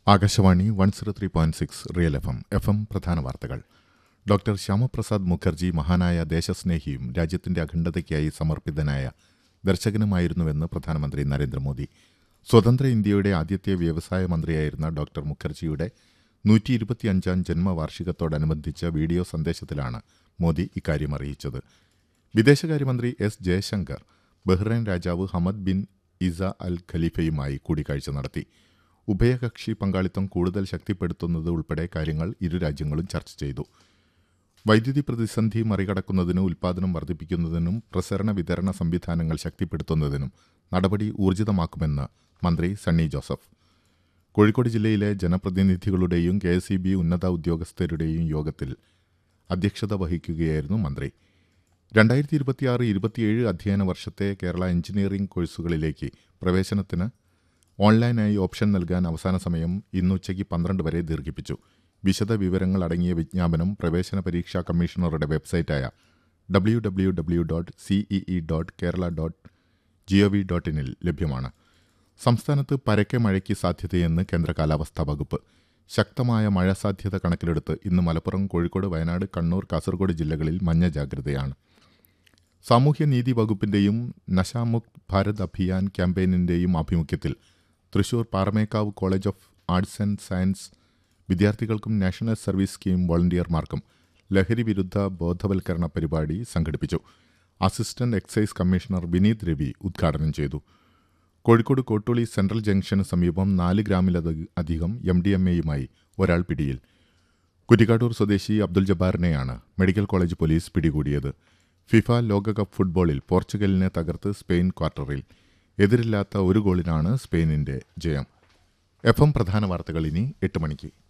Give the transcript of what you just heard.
Akashvani one zero three point six real FM FM എഫ് എം പ്രധാന വാർത്തകൾ ഡോക്ടർ ശ്യാമപ്രസാദ് മുഖർജി മഹാനായ ദേശസ്നേഹിയും രാജ്യത്തിന്റെ അഖണ്ഡതയ്ക്കായി സമർപ്പിതനായ ദർശകനുമായിരുന്നുവെന്ന് പ്രധാനമന്ത്രി നരേന്ദ്രമോദി സ്വതന്ത്ര ഇന്ത്യയുടെ ആദ്യത്തെ വ്യവസായ മന്ത്രിയായിരുന്ന ഡോക്ടർ മുഖർജിയുടെ നൂറ്റി ഇരുപത്തിയഞ്ചാം ജന്മവാർഷികത്തോടനുബന്ധിച്ച വീഡിയോ സന്ദേശത്തിലാണ് മോദി ഇക്കാര്യം അറിയിച്ചത് വിദേശകാര്യമന്ത്രി എസ് ജയശങ്കർ ബഹ്റൈൻ രാജാവ് ഹമദ് ബിൻ ഇസ അൽ ഖലീഫയുമായി കൂടിക്കാഴ്ച നടത്തി ഉഭയകക്ഷി പങ്കാളിത്തം കൂടുതൽ ശക്തിപ്പെടുത്തുന്നത് ഉൾപ്പെടെ കാര്യങ്ങൾ ഇരു രാജ്യങ്ങളും ചർച്ച ചെയ്തു വൈദ്യുതി പ്രതിസന്ധി മറികടക്കുന്നതിനും ഉൽപ്പാദനം വർദ്ധിപ്പിക്കുന്നതിനും പ്രസരണ വിതരണ സംവിധാനങ്ങൾ ശക്തിപ്പെടുത്തുന്നതിനും നടപടി ഊർജിതമാക്കുമെന്ന് മന്ത്രി സണ്ണി ജോസഫ് കോഴിക്കോട് ജില്ലയിലെ ജനപ്രതിനിധികളുടെയും കെ എസ് ഇ ബി ഉന്നത ഉദ്യോഗസ്ഥരുടെയും യോഗത്തിൽ അധ്യക്ഷത വഹിക്കുകയായിരുന്നു മന്ത്രി രണ്ടായിരത്തി ഇരുപത്തിയാറ് ഇരുപത്തിയേഴ് അധ്യയന വർഷത്തെ കേരള എഞ്ചിനീയറിംഗ് കോഴ്സുകളിലേക്ക് പ്രവേശനത്തിന് ഓൺലൈനായി ഓപ്ഷൻ നൽകാൻ അവസാന സമയം ഇന്ന് ഉച്ചയ്ക്ക് പന്ത്രണ്ട് വരെ ദീർഘിപ്പിച്ചു വിശദ വിവരങ്ങൾ അടങ്ങിയ വിജ്ഞാപനം പ്രവേശന പരീക്ഷാ കമ്മീഷണറുടെ വെബ്സൈറ്റായ W W W dot CEE dot Kerala dot G O V dot ഇനിൽ ലഭ്യമാണ് സംസ്ഥാനത്ത് പരക്കെ മഴയ്ക്ക് സാധ്യതയെന്ന് കേന്ദ്ര കാലാവസ്ഥാ വകുപ്പ് ശക്തമായ മഴ സാധ്യത കണക്കിലെടുത്ത് ഇന്ന് മലപ്പുറം കോഴിക്കോട് വയനാട് കണ്ണൂർ കാസർഗോഡ് ജില്ലകളിൽ മഞ്ഞ ജാഗ്രതയാണ് സാമൂഹ്യനീതി വകുപ്പിന്റെയും നശാമുക്ത് ഭാരത് അഭിയാൻ ക്യാമ്പയിനിന്റെയും ആഭിമുഖ്യത്തിൽ Thrissur Paramekkavu college of arts and science വിദ്യാർത്ഥികൾക്കും നാഷണൽ സർവീസ് സ്കീം വോളണ്ടിയർമാർക്കും ലഹരി വിരുദ്ധ ബോധവൽക്കരണ പരിപാടി സംഘടിപ്പിച്ചു assistant excise commissioner Vineeth Ravi ഉദ്ഘാടനം ചെയ്തു കോഴിക്കോട് കോട്ടുളി സെൻട്രൽ ജംഗ്ഷന് സമീപം നാല് ഗ്രാമിലധികം എം ഡി എം എയുമായി ഒരാൾ പിടിയിൽ കുറ്റിക്കാട്ടൂർ സ്വദേശി അബ്ദുൽ ജബ്ബാറിനെയാണ് മെഡിക്കൽ കോളേജ് പോലീസ് പിടികൂടിയത് ഫിഫ ലോകകപ്പ് ഫുട്ബോളിൽ പോർച്ചുഗലിനെ തകർത്ത് സ്പെയിൻ ക്വാർട്ടറിൽ എതിരില്ലാത്ത ഒരു ഗോളിനാണ് സ്പെയിനിന്റെ ജയം എഫ് എം പ്രധാന വാർത്തകൾ ഇനി എട്ട് മണിക്ക്